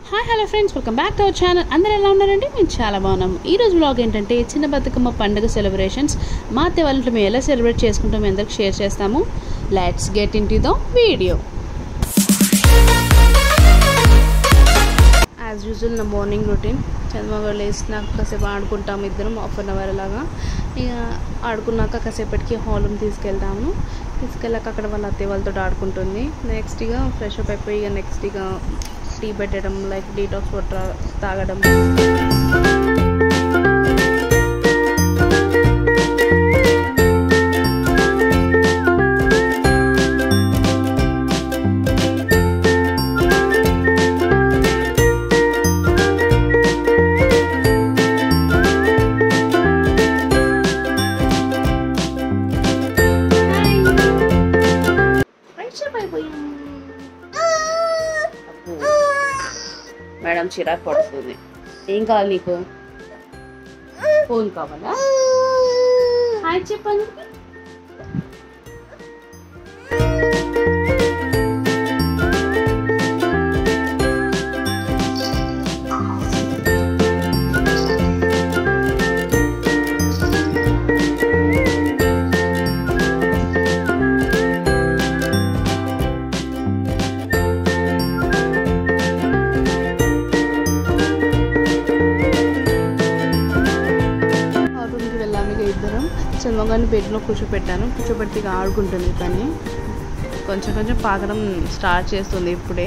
Hi hello friends welcome back to our channel అందరూ ఎలా ఉన్నారండి మేము చాలా బాగున్నాం ఈ రోజు బ్లాగ్ ఏంటంటే చిన్న బతుకమ్మ పండుగ సెలబ్రేషన్స్ మా అత్తే వాళ్ళ ఇంట్లో మేము ఎలా సెలబ్రేట్ చేసుకుంటాం మీ అందరికి షేర్ చేస్తాము let's get into the video as usual నా మార్నింగ్ రొటీన్ చంద్రబాబు లేచినాక కాసేపు ఆడుకుంటాము ఇద్దరం హాఫ్ అన్ అవర్ అలాగా ఇక ఆడుకున్నాక కాసేపటికి హాల్ రూమ్ తీసుకెళ్తాము తీసుకెళ్ళాక అక్కడ వాళ్ళ అత్తయ్య వాళ్ళతో ఆడుకుంటుంది నెక్స్ట్ ఇక ఫ్రెష్ అప్ అయిపోయి ఇక నెక్స్ట్ ఇక టీ పెట్టడం లైక్ డీటాక్స్ వాటర్ తాగడం ఫ్రెష్ అప్ అయిపోయాం అబ్బో. మేడం చిరాకు పడుతుంది ఏం కావాలి నీకు ఫోన్ కావాలా హాయ్ చెప్పండి రూమ్కి వెళ్ళాము ఇక ఇద్దరం చంద్రగారిని బెడ్లో కూర్చోపెట్టాను కూర్చోబెట్టి ఇక ఆడుకుంటుంది కానీ కొంచెం కొంచెం పాకడం స్టార్ట్ చేస్తుంది ఇప్పుడే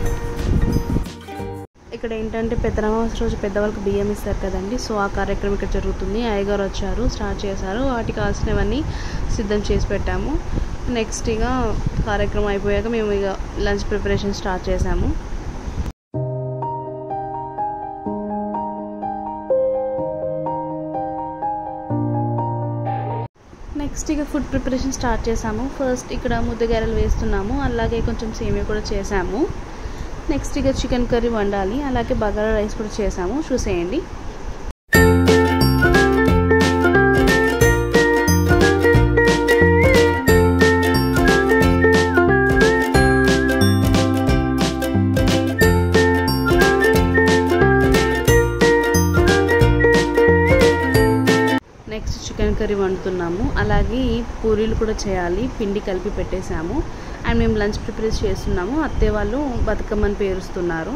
ఇక్కడ ఏంటంటే పెద్దనమాస రోజు పెద్దవాళ్ళకి బియ్యం ఇస్తారు కదండి సో ఆ కార్యక్రమం ఇక్కడ జరుగుతుంది అయ్యగారు వచ్చారు స్టార్ట్ చేశారు వాటికి కావాల్సినవన్నీ సిద్ధం చేసి పెట్టాము నెక్స్ట్ ఇక కార్యక్రమం అయిపోయాక మేము ఇక లంచ్ ప్రిపరేషన్ స్టార్ట్ చేసాము నెక్స్ట్ ఇక ఫుడ్ ప్రిపరేషన్ స్టార్ట్ చేసాము ఫస్ట్ ఇక్కడ ముద్దగారెలు వేస్తున్నాము అలాగే కొంచెం సేమియా కూడా చేసాము నెక్స్ట్ ఇక చికెన్ కర్రీ వండాలి అలాగే బగారా రైస్ కూడా చేసాము చూసేయండి నెక్స్ట్ చికెన్ కర్రీ వండుతున్నాము అలాగే పూరీలు కూడా చేయాలి పిండి కలిపి పెట్టేశాము అండ్ మేము లంచ్ ప్రిపేర్ చేస్తున్నాము అత్తయ్య వాళ్ళు బతుకమ్మని పేరుస్తున్నారు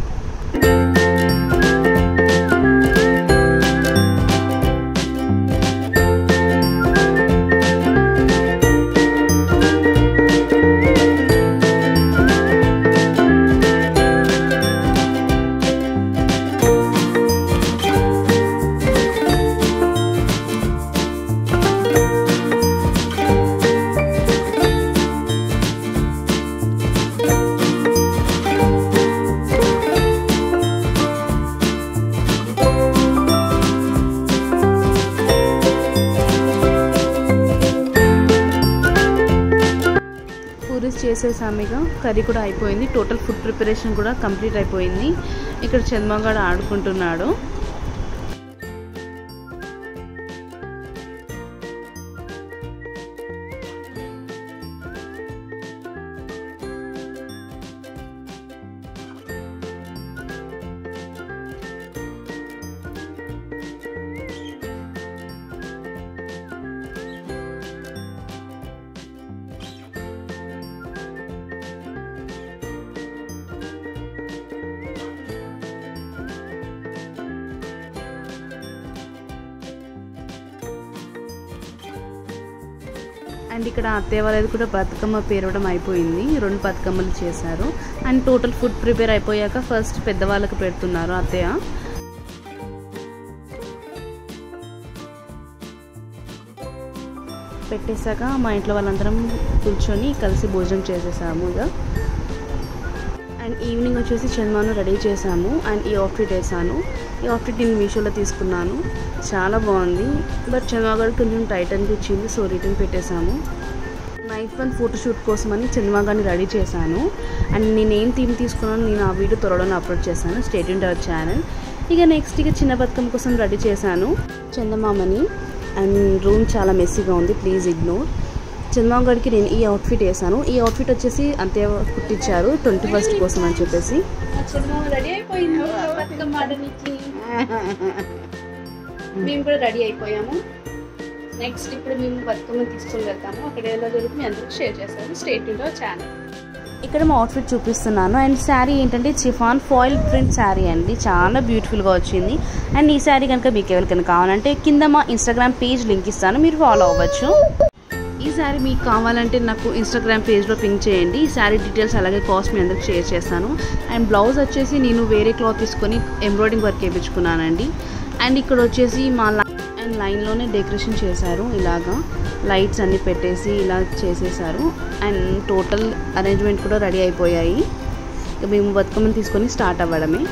పూరీస్ చేసేసాము ఇక కర్రీ కూడా అయిపోయింది టోటల్ ఫుడ్ ప్రిపరేషన్ కూడా కంప్లీట్ అయిపోయింది ఇక్కడ చంద్రగాడు ఆడుకుంటున్నాడు అండ్ ఇక్కడ అత్తయ్య వాళ్ళది కూడా బతుకమ్మ పేరవడం అయిపోయింది రెండు బతుకమ్మలు చేశారు అండ్ టోటల్ ఫుడ్ ప్రిపేర్ అయిపోయాక ఫస్ట్ పెద్దవాళ్ళకి పెడుతున్నారు అత్తయ్య పెట్టేశాక మా ఇంట్లో వాళ్ళందరం కూర్చొని కలిసి భోజనం చేసేసాము ఇక అండ్ ఈవినింగ్ వచ్చేసి చందమాను రెడీ చేశాము అండ్ ఈ అవుట్ఫిట్ వేసాను ఈ అవుట్ఫిట్ నేను మీషోలో తీసుకున్నాను చాలా బాగుంది బట్ చంద్రమాగడ్ కొంచెం టైట్ అనిపించింది సో రిటర్న్ పెట్టేశాము నైట్ వన్ ఫోటోషూట్ కోసం అని చంద్రమాగాన్ని రెడీ చేశాను అండ్ నేను ఏం థీమ్ తీసుకున్నాను నేను ఆ వీడియో త్వరలో అప్లోడ్ చేశాను స్టేట్ ఇంటర్ అవర్ ఛానల్ ఇక నెక్స్ట్ ఇక చిన్న బతుకమ్మ కోసం రెడీ చేశాను చందమామని అండ్ రూమ్ చాలా మెస్సీగా ఉంది ప్లీజ్ ఇగ్నోర్ చంద్రబాబు గారికి నేను ఈ అవుట్ఫిట్ వేసాను ఈ అవుట్ఫిట్ వచ్చేసి అంతే కుట్టించారు ట్వంటీ ఫస్ట్ కోసం అని చెప్పేసి చంద్రబాబు రెడీ అయిపోయింది బతుకమ్మ ఆడడానికి మేము కూడా రెడీ అయిపోయాము నెక్స్ట్ ఇప్పుడు మేము బతుకమ్మ తీసుకొని వెళ్తాము అక్కడ ఎలా జరుగుతుంది మీ అందరికి షేర్ చేస్తాము స్టేట్ టు ఛానల్ ఇక్కడ మా అవుట్ఫిట్ చూపిస్తున్నాను అండ్ శారీ ఏంటంటే చిఫాన్ ఫాయిల్ ప్రింట్ శారీ అండి చాలా బ్యూటిఫుల్గా వచ్చింది అండ్ ఈ శారీ కనుక మీకు ఎవరికైనా కావాలంటే కింద మా ఇన్స్టాగ్రామ్ పేజ్ లింక్ ఇస్తాను మీరు ఫాలో అవ్వచ్చు ఈ శారీ మీకు కావాలంటే నాకు ఇన్స్టాగ్రామ్ పేజ్లో పింక్ చేయండి ఈ శారీ డీటెయిల్స్ అలాగే కాస్ట్ మీ అందరికి షేర్ చేస్తాను అండ్ బ్లౌజ్ వచ్చేసి నేను వేరే క్లాత్ తీసుకొని ఎంబ్రాయిడింగ్ వర్క్ వేయించుకున్నానండి అండ్ ఇక్కడ వచ్చేసి మా అండ్ లైన్లోనే డెకరేషన్ చేశారు ఇలాగా లైట్స్ అన్నీ పెట్టేసి ఇలా చేసేసారు అండ్ టోటల్ అరేంజ్మెంట్ కూడా రెడీ అయిపోయాయి ఇక మేము బతుకమ్మని తీసుకొని స్టార్ట్ అవ్వడమే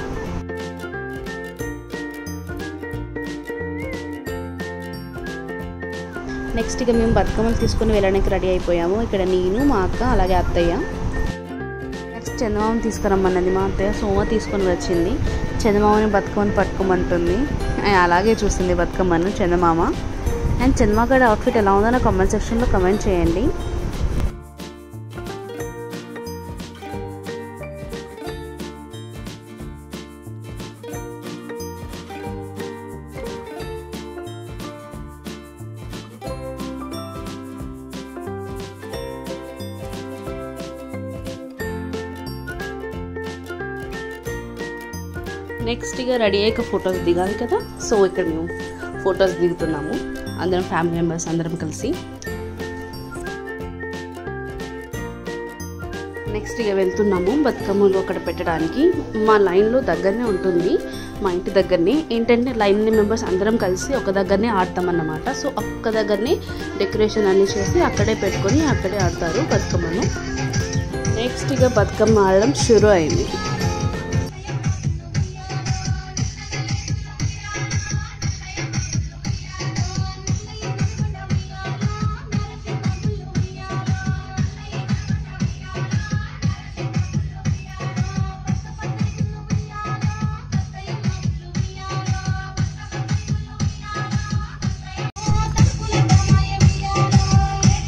నెక్స్ట్ ఇక మేము బతుకమ్మలు తీసుకొని వెళ్ళడానికి రెడీ అయిపోయాము ఇక్కడ నేను మా అక్క అలాగే అత్తయ్య నెక్స్ట్ చందమామని తీసుకురమ్మన్నది మా అత్తయ్య సోమ తీసుకొని వచ్చింది చందమామని బతుకమ్మని పట్టుకోమంటుంది ఆయన అలాగే చూస్తుంది బతుకమ్మను చందమామ అండ్ చందమామ గారి అవుట్ఫిట్ ఎలా ఉందో నా కామెంట్ సెక్షన్లో కమెంట్ చేయండి నెక్స్ట్ ఇక రెడీ అయ్యాక ఫొటోస్ దిగాలి కదా సో ఇక్కడ మేము ఫొటోస్ దిగుతున్నాము అందరం ఫ్యామిలీ మెంబర్స్ అందరం కలిసి నెక్స్ట్ ఇక వెళ్తున్నాము బతుకమ్మలు అక్కడ పెట్టడానికి మా లైన్లో దగ్గరనే ఉంటుంది మా ఇంటి దగ్గరనే ఏంటంటే లైన్ మెంబర్స్ అందరం కలిసి ఒక దగ్గరనే ఆడతామన్నమాట సో ఒక్క దగ్గరనే డెకరేషన్ అన్ని చేసి అక్కడే పెట్టుకొని అక్కడే ఆడతారు బతుకమ్మను నెక్స్ట్ ఇక బతుకమ్మ ఆడడం షురు అయింది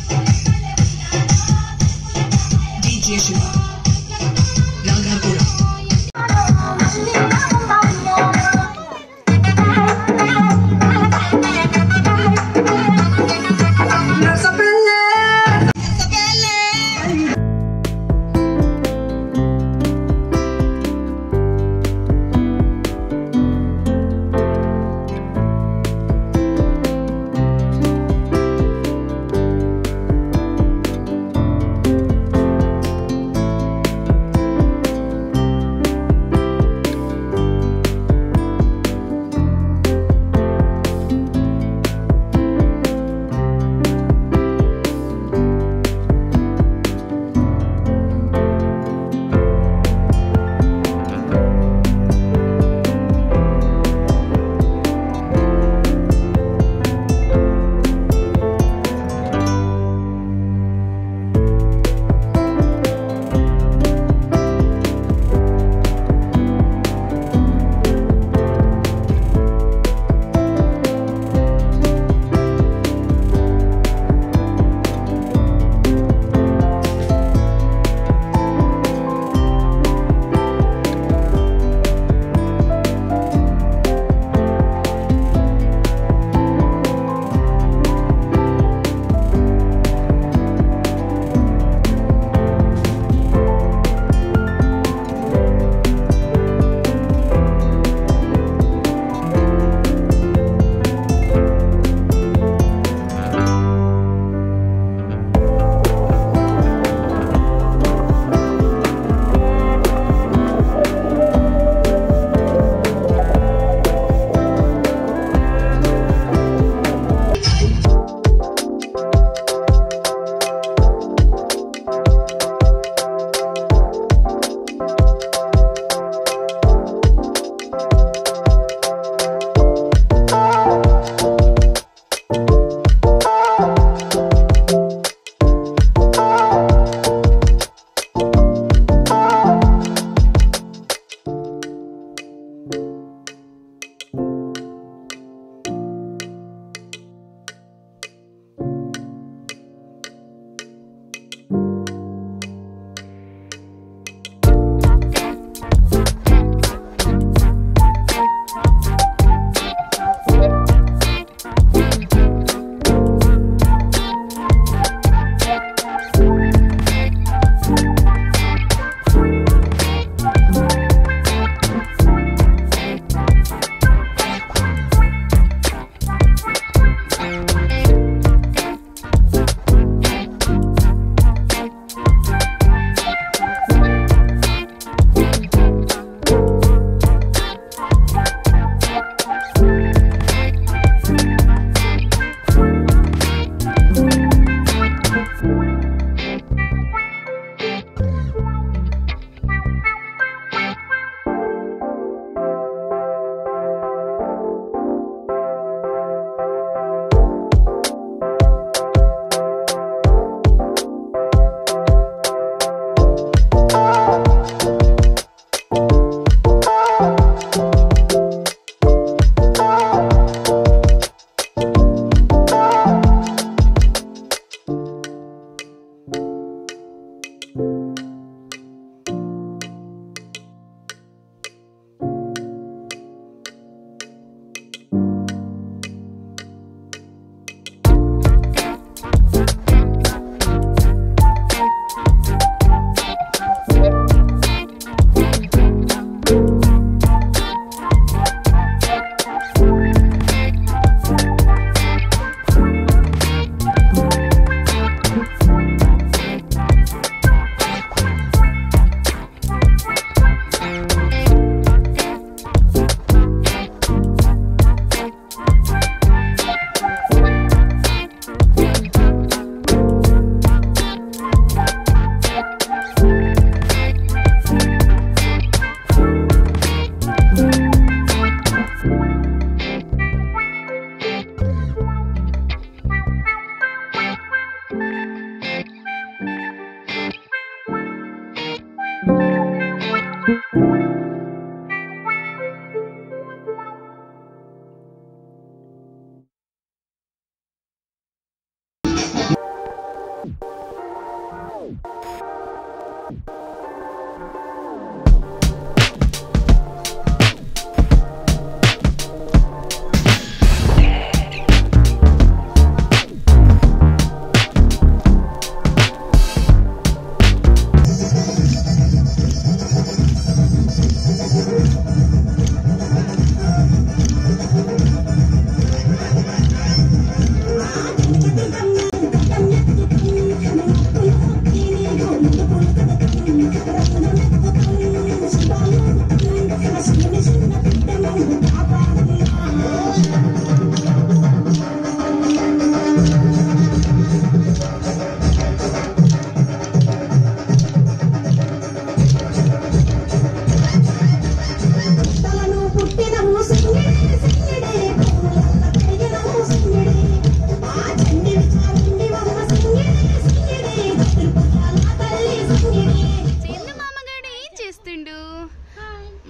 DJ Shiva, Ragapura.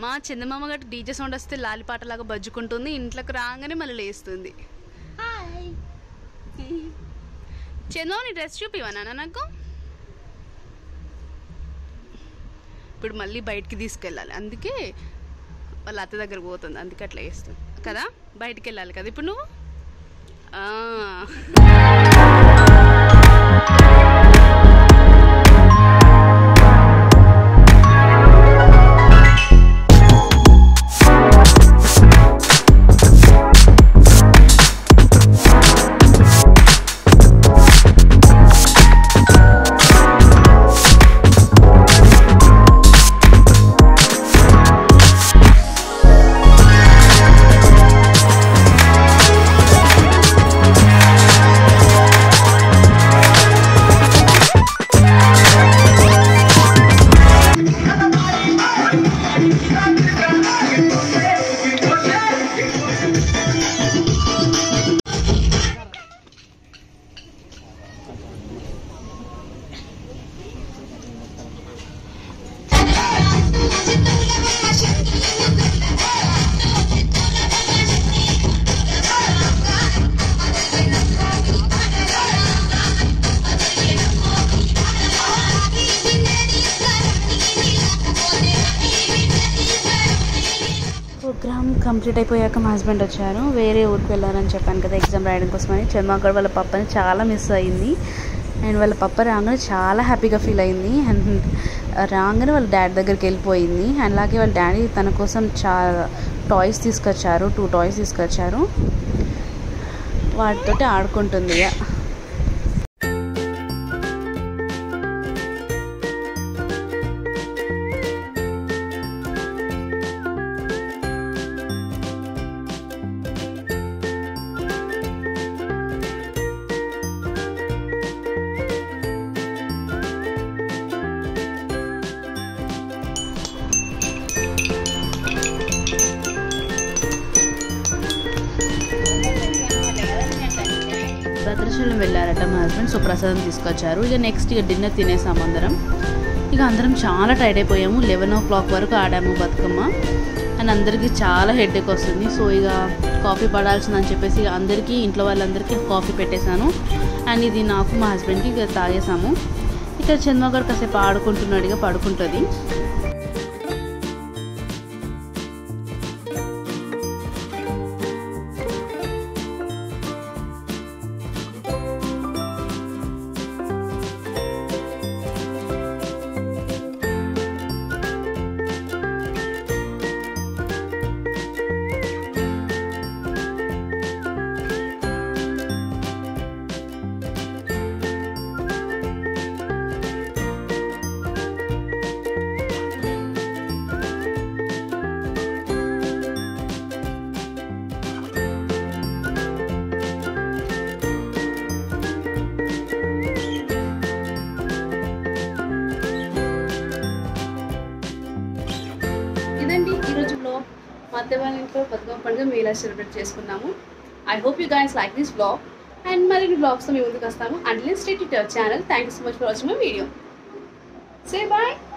మా చందమామ గట్ట డీజే సౌండ్ వస్తే లాలిపాటలాగా బజ్జుకుంటుంది ఇంట్లోకి రాగానే మళ్ళీ లేస్తుంది చందమామ నీ డ్రెస్ చూపివనా నాకు ఇప్పుడు మళ్ళీ బయటికి తీసుకెళ్ళాలి అందుకే వాళ్ళ అత్త దగ్గర పోతుంది అందుకే అట్లా చేస్తుంది కదా బయటికి వెళ్ళాలి కదా ఇప్పుడు నువ్వు ఆ. ప్రోగ్రామ్ కంప్లీట్ అయిపోయాక మా హస్బెండ్ వచ్చారు వేరే ఊరికి వెళ్ళారని చెప్పాను కదా ఎగ్జామ్ రాయడం కోసమని చర్మాగడ్ వాళ్ళ పప్పని చాలా మిస్ అయింది అండ్ వాళ్ళ పప్ప రాగానే చాలా హ్యాపీగా ఫీల్ అయింది అండ్ రాగానే వాళ్ళ డాడీ దగ్గరికి వెళ్ళిపోయింది అండ్ అలాగే వాళ్ళ డాడీ తన కోసం చాలా టాయ్స్ తీసుకొచ్చారు టూ టాయ్స్ తీసుకొచ్చారు వాటితోటి ఆడుకుంటుంది ఇక భద్రాచలం వెళ్ళారట మా హస్బెండ్ సో ప్రసాదం తీసుకొచ్చారు ఇక నెక్స్ట్ ఇక డిన్నర్ తినేసాం అందరం ఇక అందరం చాలా టైర్డ్ అయిపోయాము లెవెన్ ఓ క్లాక్ వరకు ఆడాము బతుకమ్మ అండ్ అందరికీ చాలా హెడ్ఏక్ వస్తుంది సో ఇక కాఫీ పడాల్సిందని చెప్పేసి ఇక అందరికీ ఇంట్లో వాళ్ళందరికీ కాఫీ పెట్టేశాను అండ్ ఇది నాకు మా హస్బెండ్కి ఇక తాగేసాము ఇక్కడ చంద్రగారు కాసేపు ఆడుకుంటున్నాడు ఇక పడుకుంటుంది ఇదండి ఈరోజు బ్లాగ్ మా అత్త వాళ్ళ ఇంట్లో బతుకమ్మ పండుగ మేము ఇలా సెలబ్రేట్ చేసుకున్నాము I hope you guys like this blog and మరిన్ని బ్లాగ్స్తో మీ ముందుకు వస్తాము and let's state channel thank you so much for watching my video say bye